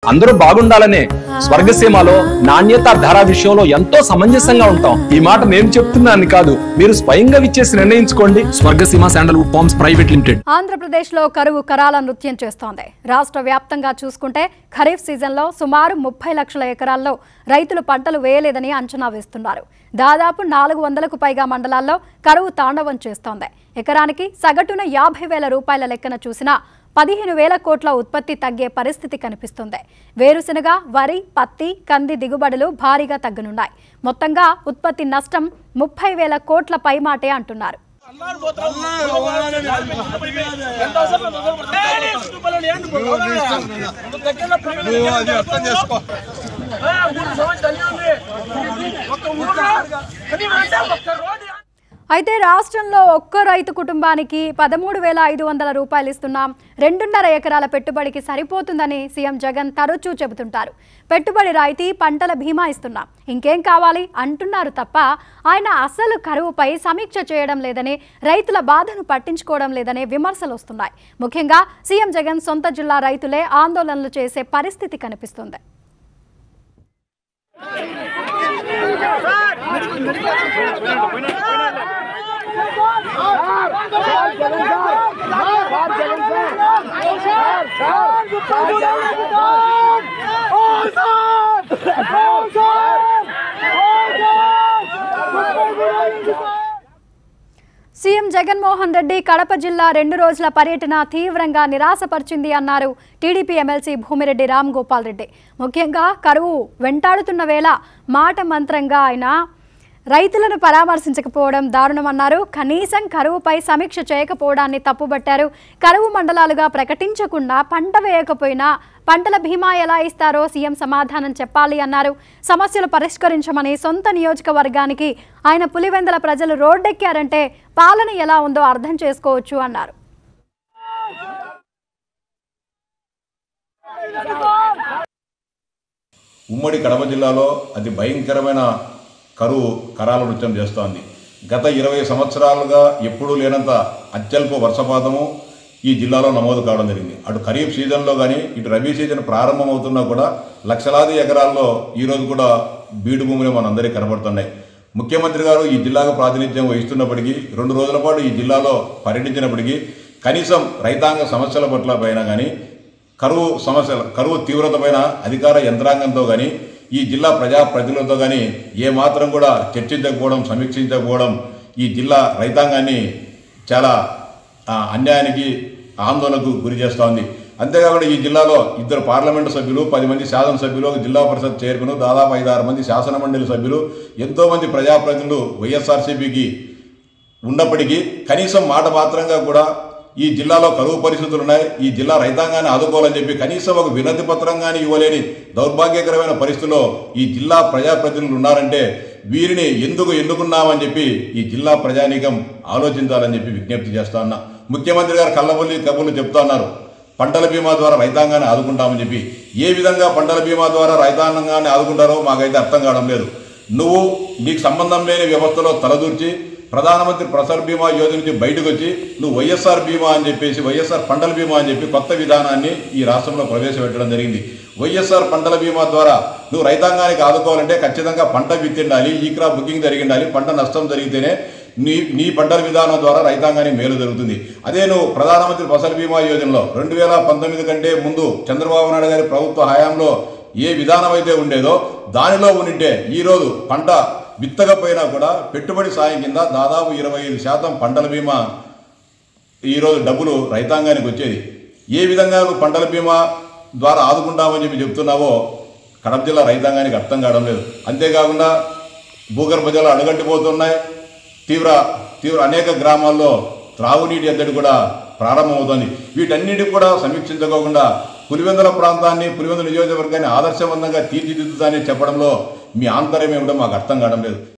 అందరూ బాగుండాలనే స్వర్గసీమలో నాణ్యత ధర విషయంలో ఎంతో సమంజసంగా ఉంటాం ఈ మాట నేను చెప్తున్నాను కాదు మీరు స్వయంగా విచ్చేసి నిర్ణయించుకోండి Swargaseema sandalwood farms private limited ఆంధ్రప్రదేశ్లో కరువు కరాల నృత్యం చేస్తోంది రాష్ట్ర వ్యాప్తంగా చూసుకుంటే ఖరీఫ్ సీజన్లో సుమారు ముప్పై లక్షల ఎకరాల్లో రైతులు పంటలు వేయలేదని అంచనా వేస్తున్నారు దాదాపు నాలుగు వందలకు పైగా మండలాల్లో కరువు తాండవం చేస్తోంది ఎకరానికి సగటున యాభై వేల రూపాయల లెక్కన చూసినా పదిహేను వేల కోట్ల ఉత్పత్తి తగ్గే పరిస్థితి కనిపిస్తుంది వేరుశనగ వరి పత్తి కంది దిగుబడులు భారీగా తగ్గనున్నాయి మొత్తంగా ఉత్పత్తి నష్టం ముప్పై వేల కోట్ల పైమాటే అంటున్నారు అయితే రాష్ట్రంలో ఒక్క రైతు కుటుంబానికి పదమూడు వేల ఐదు వందల రూపాయలు ఇస్తున్నాం రెండున్నర ఎకరాల పెట్టుబడికి సరిపోతుందని సీఎం జగన్ తరచూ చెబుతుంటారు పెట్టుబడి రాయితీ పంటల బీమా ఇస్తున్నాం ఇంకేం కావాలి అంటున్నారు తప్ప ఆయన అసలు కరువుపై సమీక్ష చేయడం లేదని రైతుల బాధను పట్టించుకోవడం లేదనే విమర్శలు వస్తున్నాయి ముఖ్యంగా సీఎం జగన్ సొంత జిల్లా రైతులే ఆందోళనలు చేసే పరిస్థితి కనిపిస్తుంది సీఎం జగన్మోహన్ రెడ్డి కడప జిల్లా రెండు రోజుల పర్యటన తీవ్రంగా నిరాశపరిచింది అన్నారు టీడీపీ ఎమ్మెల్సీ భూమిరెడ్డి రామ్ గోపాల్ రెడ్డి ముఖ్యంగా కరువు వెంటాడుతున్న వేళ మాట మంత్రంగా ఆయన రైతులను పరామర్శించకపోవడం దారుణమన్నారు కనీసం కరువుపై సమీక్ష చేయకపోవడాన్ని తప్పుబట్టారు కరువు మండలాలుగా ప్రకటించకుండా పంట వేయకపోయినా పంటల బీమా ఎలా ఇస్తారో సీఎం సమాధానం చెప్పాలి అన్నారు సమస్యలు పరిష్కరించమని సొంత నియోజకవర్గానికి ఆయన పులివెందల ప్రజలు రోడ్డెక్కారంటే పాలన ఎలా ఉందో అర్థం చేసుకోవచ్చు అన్నారు ఉమ్మడి కడప జిల్లాలో అతి భయంకరమైన కరువు కరాల నృత్యం చేస్తోంది గత ఇరవై సంవత్సరాలుగా ఎప్పుడూ లేనంత అత్యల్ప వర్షపాతము ఈ జిల్లాలో నమోదు కావడం జరిగింది అటు ఖరీఫ్ సీజన్లో కానీ ఇటు రబీ సీజన్ ప్రారంభమవుతున్నా కూడా లక్షలాది ఎకరాల్లో ఈరోజు కూడా బీడు భూములు మనందరికీ కనబడుతున్నాయి ముఖ్యమంత్రి గారు ఈ జిల్లాకు ప్రాతినిధ్యం వహిస్తున్నప్పటికీ రెండు రోజుల పాటు ఈ జిల్లాలో పర్యటించినప్పటికీ కనీసం రైతాంగ సమస్యల పట్ల పైన కానీ కరువు సమస్యల కరువు తీవ్రత పైన అధికార యంత్రాంగంతో కానీ ఈ జిల్లా ప్రజాప్రతినిధులతో కానీ ఏమాత్రం కూడా చర్చించకపోవడం సమీక్షించకపోవడం ఈ జిల్లా రైతాంగాన్ని చాలా ఆ, అన్యాయానికి ఆందోళనకు గురి చేస్తూ ఉంది అంతేకాకుండా ఈ జిల్లాలో ఇద్దరు పార్లమెంటు సభ్యులు పది మంది శాసనసభ్యులు ఒక జిల్లా పరిషత్ చైర్మన్ దాదాపు ఐదు ఆరు మంది శాసన మండలి సభ్యులు ఎంతోమంది ప్రజాప్రతినిధులు వైఎస్ఆర్సీపీకి ఉన్నప్పటికీ కనీసం మాట మాత్రంగా కూడా ఈ జిల్లాలో కరువు పరిస్థితులు ఉన్నాయి ఈ జిల్లా రైతాంగాన్ని ఆదుకోవాలని చెప్పి కనీసం ఒక వినతి పత్రం కానీ ఇవ్వలేని దౌర్భాగ్యకరమైన పరిస్థితుల్లో ఈ జిల్లా ప్రజాప్రతినిధులు ఉన్నారంటే వీరిని ఎందుకు ఎన్నుకున్నామని చెప్పి ఈ జిల్లా ప్రజానీకం ఆలోచించాలని చెప్పి విజ్ఞప్తి చేస్తా ఉన్నా ముఖ్యమంత్రి గారు కళ్ళబొల్లి కబుర్లు చెప్తా ఉన్నారు పంటల బీమా ద్వారా రైతాంగాన్ని ఆదుకుంటామని చెప్పి ఏ విధంగా పంటల బీమా ద్వారా రైతాంగాన్ని ఆదుకుంటారో మాకైతే అర్థం కావడం లేదు నువ్వు నీకు సంబంధం లేని వ్యవస్థలో తలదూర్చి ప్రధానమంత్రి ఫసల్ బీమా యోజన నుంచి బయటకు వచ్చి నువ్వు వైఎస్ఆర్ బీమా అని చెప్పేసి వైఎస్ఆర్ పంటల బీమా అని చెప్పి కొత్త విధానాన్ని ఈ రాష్ట్రంలో ప్రవేశపెట్టడం జరిగింది వైఎస్ఆర్ పంటల బీమా ద్వారా నువ్వు రైతాంగానికి ఆదుకోవాలంటే ఖచ్చితంగా పంట విత్తిండాలి ఈ క్రాప్ బుకింగ్ జరిగిండాలి పంట నష్టం జరిగితేనే నీ నీ పంటల విధానం ద్వారా రైతాంగానికి మేలు జరుగుతుంది అదే నువ్వు ప్రధానమంత్రి ఫసల్ బీమా యోజనలో రెండు వేల పంతొమ్మిది కంటే ముందు చంద్రబాబు నాయుడు గారి ప్రభుత్వ హయాంలో ఏ విధానం అయితే ఉండేదో దానిలో ఉండింటే ఈరోజు పంట విత్తకపోయినా కూడా పెట్టుబడి సాయం కింద దాదాపు ఇరవై ఐదు శాతం పంటల బీమా ఈరోజు డబ్బులు రైతాంగానికి వచ్చేది ఏ విధంగా నువ్వు పంటల బీమా ద్వారా ఆదుకుంటామని చెప్పి చెప్తున్నావో కడప జిల్లా రైతాంగానికి అర్థం కావడం లేదు అంతేకాకుండా భూగర్భ జలాలు అడుగంటిపోతున్నాయి తీవ్ర తీవ్ర అనేక గ్రామాల్లో త్రాగునీటి ఎద్దడి కూడా ప్రారంభమవుతోంది వీటన్నిటికి కూడా సమీక్షించుకోకుండా పులివెందుల ప్రాంతాన్ని పులివెందుల నియోజకవర్గాన్ని ఆదర్శవంతంగా తీర్చిదిద్దుతానని చెప్పడంలో మీ ఆంతర్యం ఏమిటో మాకు అర్థం కావడం లేదు